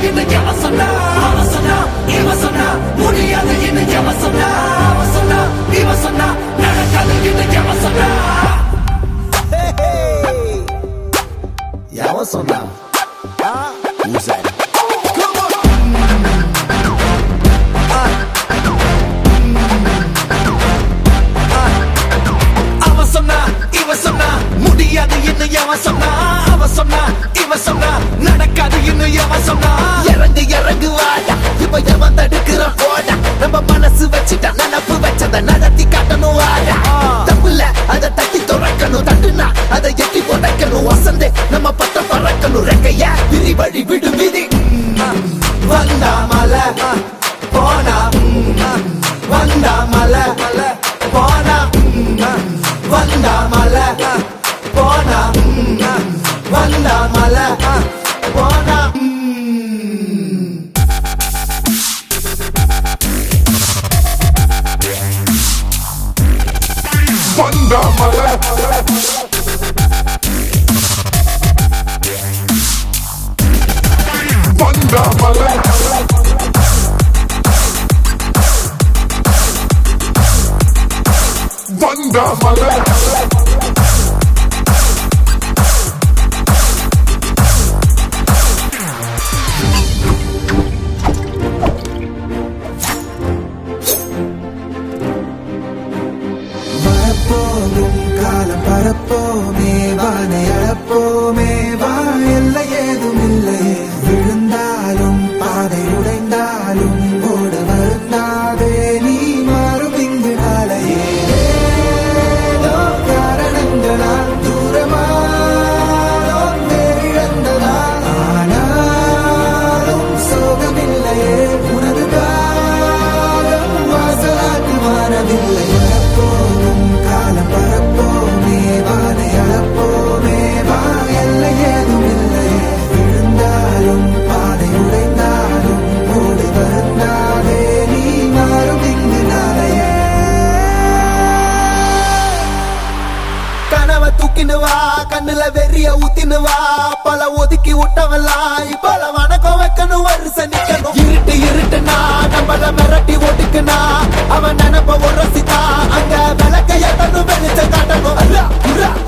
என்ன எவன் சொன்னா அவன் சொன்னா இவன் சொன்னா முடியாது என்ன எவன் சொன்னா அவன் சொன்னா இவன் சொன்னா நடக்காது என்ன எவன் சொன்னா எவன் சொன்னா Who's that? அவன் சொன்னா இவன் சொன்னா முடியாது இன்னும் எவன் சொன்னா அவன் சொன்னா இவன் சொன்னா நடக்காது இன்னும் எவன் சொன்னா இறங்கு இறங்கு வாடா இப்ப எவன் தடுக்கிற போடா நம்ம மனசு வச்சுட்டா நினப்பு வச்சத நடத்தி காட்டணும் வாடா தப்புல அதை தட்டி துறக்கணும் தட்டுனா அதை எட்டி உடைக்கணும் வசந்தே நம்ம பட்ட பறக்கணும் ரெக்கைய விரி வழி விடு விதி வந்தா மலை போனா வந்தா மலை போனா வந்தா மலை போனா வந்தா மலை போனா Vanda mala Vanda mala Vanda mala வரப்போகும் காலம் பரப்போமே வானை அளப்போமே வா எல்லை ஏதும் இல்லையே விழுந்தாலும் பாதை உடைந்தாலும் ஓடு வருந்தாதே நீ மாறும் இங்கு நாளையே ஏதோ காரணங்களால் தூரமானோ பேரிழந்ததால் ஆனாலும் சோகமில்லையே உனது காலம் வாசலாக்கு மாறவில்லை வரப்போகும் காலம் பரப்போமே வானை அளப்போமே வா எல்லை ஏதும் இல்லையே விழுந்தாலும் பாதை உடைந்தாலும் ஓடி வருந்தாதே நீ மாறும் இங்கு நாளையே கனவை தூக்கினு வா கண்ணுல வெறிய ஊத்தினு வா பல ஒதுக்கி விட்டவெல்லாம் இப்பல வணக்கம் வைக்கணும் வருஷ நிக்கணும் இருட்டு இருட்டுனா நம்மள மிரட்டி ஒடுக்குனா அவன் நினைப்ப உரசித்தா அங்க விளக்க எத்தனும் வெளிச்சம் காட்டணும் அல்ல, உர்ரா,